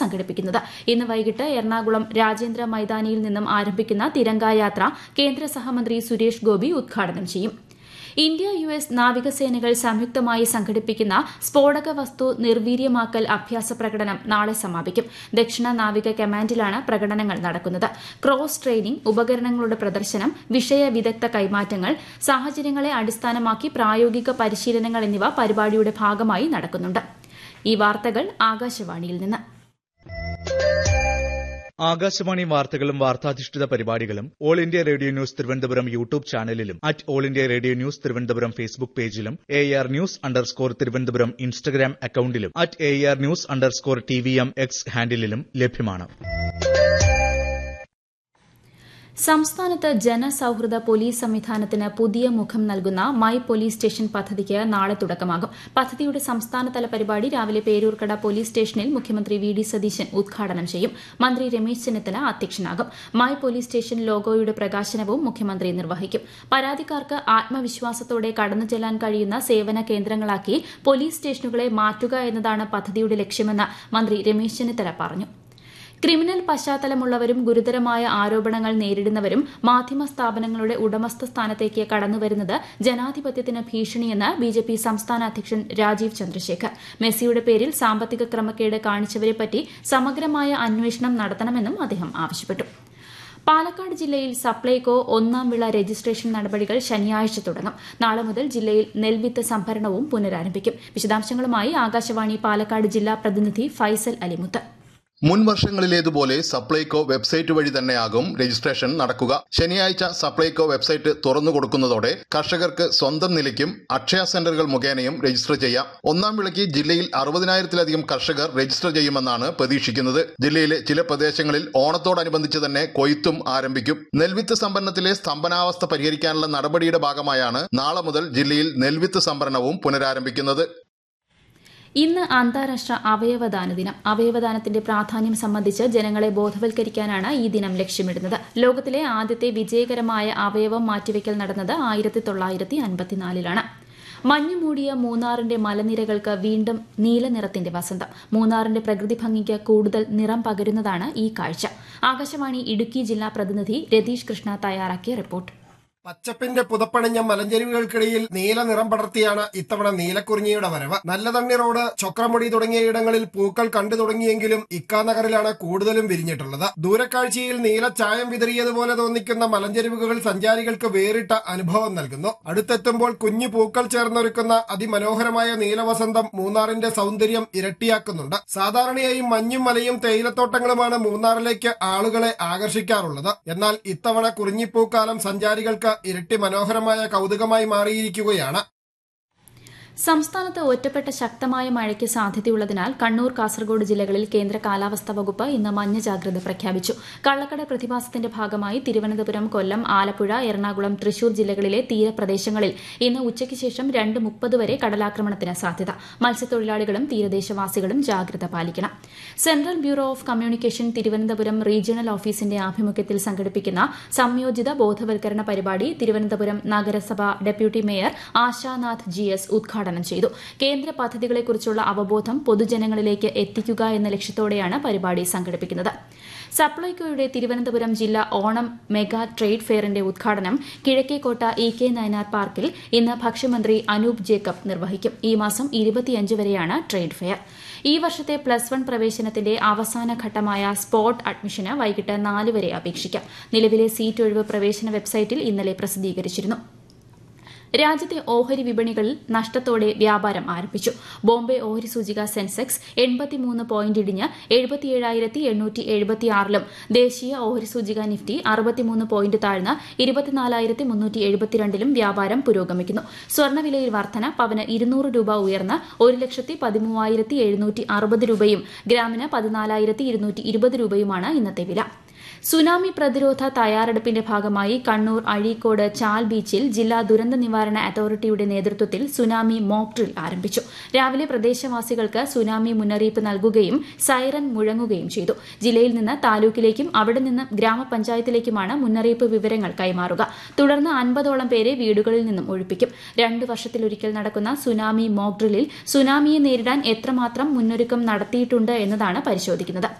സംഘടിപ്പിക്കുന്നത് ഇന്ന് വൈകിട്ട് എറണാകുളം രാജേന്ദ്ര മൈതാനിയിൽ നിന്നും ആരംഭിക്കുന്ന തിരങ്കായാത്ര കേന്ദ്ര സഹമന്ത്രി സുരേഷ് ഗോപി ഉദ്ഘാടനം ചെയ്യും ഇന്ത്യ യു എസ് നാവികസേനകൾ സംയുക്തമായി സംഘടിപ്പിക്കുന്ന സ്ഫോടക വസ്തു നിർവീര്യമാക്കൽ അഭ്യാസ പ്രകടനം നാളെ സമാപിക്കും ദക്ഷിണ നാവിക കമാൻഡിലാണ് പ്രകടനങ്ങൾ നടക്കുന്നത് ക്രോസ് ട്രെയിനിംഗ് ഉപകരണങ്ങളുടെ പ്രദർശനം വിഷയ വിദഗ്ധ കൈമാറ്റങ്ങൾ സാഹചര്യങ്ങളെ അടിസ്ഥാനമാക്കി പ്രായോഗിക പരിശീലനങ്ങൾ എന്നിവ പരിപാടിയുടെ ഭാഗമായി നടക്കുന്നുണ്ട് ഈ വാർത്തകൾ ആകാശവാണിയിൽ നിന്ന് ആകാശവാണി വാർത്തകളും വാർത്താധിഷ്ഠിത പരിപാടികളും all India radio news Thiruvananthapuram YouTube ചാനലിലും at all India radio news Thiruvananthapuram Facebook പേജിലും A R news underscore Thiruvananthapuram Instagram അക്കൌണ്ടിലും at A R news underscore T V M X ഹാൻഡിലും ലഭ്യമാണ് സംസ്ഥാനത്ത് ജനസൌഹൃദ പോലീസ് സംവിധാനത്തിന് പുതിയ മുഖം നൽകുന്ന മൈ പോലീസ് സ്റ്റേഷൻ പദ്ധതിക്ക് നാളെ തുടക്കമാകും പദ്ധതിയുടെ സംസ്ഥാനതല പരിപാടി രാവിലെ പേരൂർക്കട പോലീസ് സ്റ്റേഷനിൽ മുഖ്യമന്ത്രി വി ഡി സതീശൻ ഉദ്ഘാടനം ചെയ്യും മന്ത്രി രമേശ് ചെന്നിത്തല അധ്യക്ഷനാകും മൈ പോലീസ് സ്റ്റേഷൻ ലോഗോയുടെ പ്രകാശനവും മുഖ്യമന്ത്രി നിർവഹിക്കും പരാതിക്കാർക്ക് ആത്മവിശ്വാസത്തോടെ കടന്നു ചെല്ലാൻ കഴിയുന്ന സേവന കേന്ദ്രങ്ങളാക്കി പോലീസ് സ്റ്റേഷനുകളെ മാറ്റുക എന്നതാണ് പദ്ധതിയുടെ ലക്ഷ്യമെന്ന് മന്ത്രി രമേശ് ചെന്നിത്തല പറഞ്ഞു ക്രിമിനൽ പശ്ചാത്തലമുള്ളവരും ഗുരുതരമായ ആരോപണങ്ങൾ നേരിടുന്നവരും മാധ്യമ സ്ഥാപനങ്ങളുടെ ഉടമസ്ഥ സ്ഥാനത്തേക്ക് കടന്നുവരുന്നത് ജനാധിപത്യത്തിന് ഭീഷണിയെന്ന് ബിജെപി സംസ്ഥാന അധ്യക്ഷൻ രാജീവ് ചന്ദ്രശേഖർ മെസ്സിയുടെ പേരിൽ സാമ്പത്തിക ക്രമക്കേട് കാണിച്ചവരെപ്പറ്റി സമഗ്രമായ അന്വേഷണം നടത്തണമെന്നും അദ്ദേഹം ആവശ്യപ്പെട്ടു പാലക്കാട് ജില്ലയിൽ സപ്ലൈകോ ഒന്നാം വിള രജിസ്ട്രേഷൻ നടപടികൾ ശനിയാഴ്ച തുടങ്ങും നാളെ മുതൽ ജില്ലയിൽ നെൽവിത്ത് സംഭരണവും പുനരാരംഭിക്കും വിശദാംശങ്ങളുമായി ആകാശവാണി പാലക്കാട് ജില്ലാ പ്രതിനിധി ഫൈസൽ അലിമുത്ത് മുൻ വർഷങ്ങളിലേതുപോലെ സപ്ലൈകോ വെബ്സൈറ്റ് വഴി തന്നെയാകും രജിസ്ട്രേഷൻ നടക്കുക ശനിയാഴ്ച സപ്ലൈകോ വെബ്സൈറ്റ് തുറന്നു കൊടുക്കുന്നതോടെ കർഷകർക്ക് സ്വന്തം നിലയ്ക്കും അക്ഷയ സെന്ററുകൾ മുഖേനയും രജിസ്റ്റർ ചെയ്യാം ഒന്നാം വിളയ്ക്ക് ജില്ലയിൽ അറുപതിനായിരത്തിലധികം കർഷകർ രജിസ്റ്റർ ചെയ്യുമെന്നാണ് പ്രതീക്ഷിക്കുന്നത് ജില്ലയിലെ ചില പ്രദേശങ്ങളിൽ ഓണത്തോടനുബന്ധിച്ച് തന്നെ കൊയ്ത്തും ആരംഭിക്കും നെൽവിത്ത് സംഭരണത്തിലെ സ്തംഭനാവസ്ഥ പരിഹരിക്കാനുള്ള നടപടിയുടെ ഭാഗമായാണ് നാളെ മുതൽ ജില്ലയിൽ നെൽവിത്ത് സംഭരണവും പുനരാരംഭിക്കുന്നത് ഇന്ന് അന്താരാഷ്ട്ര അവയവദാന ദിനം അവയവദാനത്തിന്റെ പ്രാധാന്യം സംബന്ധിച്ച് ജനങ്ങളെ ബോധവൽക്കരിക്കാനാണ് ഈ ദിനം ലക്ഷ്യമിടുന്നത് ലോകത്തിലെ ആദ്യത്തെ വിജയകരമായ അവയവം മാറ്റിവെക്കൽ നടന്നത് ആയിരത്തി തൊള്ളായിരത്തി അൻപത്തിനാലിലാണ് മഞ്ഞുമൂടിയ മൂന്നാറിന്റെ മലനിരകൾക്ക് വീണ്ടും നീലനിറത്തിന്റെ വസന്തം മൂന്നാറിന്റെ പ്രകൃതി ഭംഗിക്ക് കൂടുതൽ നിറം പകരുന്നതാണ് ഈ കാഴ്ച ആകാശവാണി ഇടുക്കി ജില്ലാ പ്രതിനിധി രതീഷ് കൃഷ്ണ തയ്യാറാക്കിയ റിപ്പോർട്ട് പച്ചപ്പിന്റെ പുതപ്പണിഞ്ഞ മലഞ്ചെരുവുകൾക്കിടയിൽ നീല നിറം പടർത്തിയാണ് ഇത്തവണ നീലക്കുറിഞ്ഞിയുടെ വരവ് നല്ലതണ്ണി റോഡ് ചൊക്രമുടി തുടങ്ങിയ ഇടങ്ങളിൽ പൂക്കൾ കണ്ടു തുടങ്ങിയെങ്കിലും ഇക്കാനഗറിലാണ് കൂടുതലും വിരിഞ്ഞിട്ടുള്ളത് ദൂരക്കാഴ്ചയിൽ നീല ചായം വിതറിയതുപോലെ തോന്നിക്കുന്ന മലഞ്ചെരുവുകൾ സഞ്ചാരികൾക്ക് വേറിട്ട അനുഭവം നൽകുന്നു അടുത്തെത്തുമ്പോൾ കുഞ്ഞു പൂക്കൾ ചേർന്നൊരുക്കുന്ന അതിമനോഹരമായ നീലവസന്തം മൂന്നാറിന്റെ സൗന്ദര്യം ഇരട്ടിയാക്കുന്നുണ്ട് സാധാരണയായി മഞ്ഞും മലയും തേയിലത്തോട്ടങ്ങളുമാണ് മൂന്നാറിലേക്ക് ആളുകളെ ആകർഷിക്കാറുള്ളത് എന്നാൽ ഇത്തവണ കുറിഞ്ഞിപ്പൂക്കാലം സഞ്ചാരികൾക്ക് ഇരട്ടി മനോഹരമായ കൗതുകമായി മാറിയിരിക്കുകയാണ് സംസ്ഥാനത്ത് ഒറ്റപ്പെട്ട ശക്തമായ മഴയ്ക്ക് സാധ്യതയുള്ളതിനാൽ കണ്ണൂർ കാസർഗോഡ് ജില്ലകളിൽ കേന്ദ്ര കാലാവസ്ഥാ വകുപ്പ് ഇന്ന് മഞ്ഞ ജാഗ്രത പ്രഖ്യാപിച്ചു കള്ളക്കട പ്രതിഭാസത്തിന്റെ ഭാഗമായി തിരുവനന്തപുരം കൊല്ലം ആലപ്പുഴ എറണാകുളം തൃശൂർ ജില്ലകളിലെ തീരപ്രദേശങ്ങളിൽ ഇന്ന് ഉച്ചയ്ക്ക് ശേഷം രണ്ട് മുപ്പത് വരെ കടലാക്രമണത്തിന് സാധ്യത മത്സ്യത്തൊഴിലാളികളും തീരദേശവാസികളും ജാഗ്രത പാലിക്കണം central bureau of communication Thiruvananthapuram regional ഓഫീസിന്റെ ആഭിമുഖ്യത്തിൽ സംഘടിപ്പിക്കുന്ന സംയോജിത ബോധവൽക്കരണ പരിപാടി തിരുവനന്തപുരം നഗരസഭ deputy mayor Ashanath G S ഉദ്ഘാടനം ചെയ്തു കേന്ദ്ര പദ്ധതികളെക്കുറിച്ചുള്ള അവബോധം പൊതുജനങ്ങളിലേക്ക് എത്തിക്കുക എന്ന ലക്ഷ്യത്തോടെയാണ് പരിപാടി സംഘടിപ്പിക്കുന്നത് സപ്ലൈകോയുടെ തിരുവനന്തപുരം ജില്ലാ ഓണം മെഗാ ട്രേഡ് ഫെയറിന്റെ ഉദ്ഘാടനം കിഴക്കേക്കോട്ട ഇ കെ നയനാർ പാർക്കിൽ ഇന്ന് ഭക്ഷ്യമന്ത്രി അനൂപ് ജേക്കബ് നിർവഹിക്കും ഈ മാസം ഇരുപത്തിയഞ്ച് വരെയാണ് ട്രേഡ് ഫെയർ ഈ വർഷത്തെ പ്ലസ് വൺ പ്രവേശനത്തിന്റെ അവസാന ഘട്ടമായ സ്പോട്ട് അഡ്മിഷന് വൈകിട്ട് നാല് വരെ അപേക്ഷിക്കാം നിലവിലെ സീറ്റ് ഒഴിവ് പ്രവേശന വെബ്സൈറ്റിൽ ഇന്നലെ പ്രസിദ്ധീകരിച്ചിരുന്നു രാജ്യത്തെ ഓഹരി വിപണികളിൽ നഷ്ടത്തോടെ വ്യാപാരം ആരംഭിച്ചു ബോംബെ ഓഹരി സൂചിക സെൻസെക്സ് എൺപത്തിമൂന്ന് പോയിന്റ് ഇടിഞ്ഞ് എഴുപത്തിയേഴായിരത്തി എണ്ണൂറ്റി എഴുപത്തിയാറിലും ദേശീയ ഓഹരി സൂചിക നിഫ്റ്റി അറുപത്തിമൂന്ന് പോയിന്റ് താഴ്ന്ന് ഇരുപത്തിനാലായിരത്തി മുന്നൂറ്റി എഴുപത്തിരണ്ടിലും വ്യാപാരം പുരോഗമിക്കുന്നു സ്വർണ്ണവിലയിൽ വർധന പവന് ഇരുന്നൂറ് രൂപ ഉയർന്ന് ഒരു ലക്ഷത്തി പതിമൂവായിരത്തി എഴുന്നൂറ്റി അറുപത് രൂപയും ഗ്രാമിന് പതിനാലായിരത്തി ഇരുന്നൂറ്റി ഇരുപത് രൂപയുമാണ് ഇന്നത്തെ വില സുനാമി പ്രതിരോധ തയ്യാറെടുപ്പിന്റെ ഭാഗമായി കണ്ണൂർ അഴീക്കോട് ചാൽ ബീച്ചിൽ ജില്ലാ ദുരന്ത നിവാരണ അതോറിറ്റിയുടെ നേതൃത്വത്തിൽ സുനാമി മോക്ക് ഡ്രിൽ ആരംഭിച്ചു രാവിലെ പ്രദേശവാസികൾക്ക് സുനാമി മുന്നറിയിപ്പ് നൽകുകയും സൈറൻ മുഴങ്ങുകയും ചെയ്തു ജില്ലയിൽ നിന്ന് താലൂക്കിലേക്കും അവിടെ നിന്ന് ഗ്രാമപഞ്ചായത്തിലേക്കുമാണ് മുന്നറിയിപ്പ് വിവരങ്ങൾ കൈമാറുക തുടർന്ന് അൻപതോളം പേരെ വീടുകളിൽ നിന്നും ഒഴിപ്പിക്കും രണ്ടു വർഷത്തിലൊരിക്കൽ നടക്കുന്ന സുനാമി മോക്ക് ഡ്രില്ലിൽ സുനാമിയെ നേരിടാൻ എത്രമാത്രം മുന്നൊരുക്കം നടത്തിയിട്ടുണ്ട് എന്നതാണ് പരിശോധിക്കുന്നത്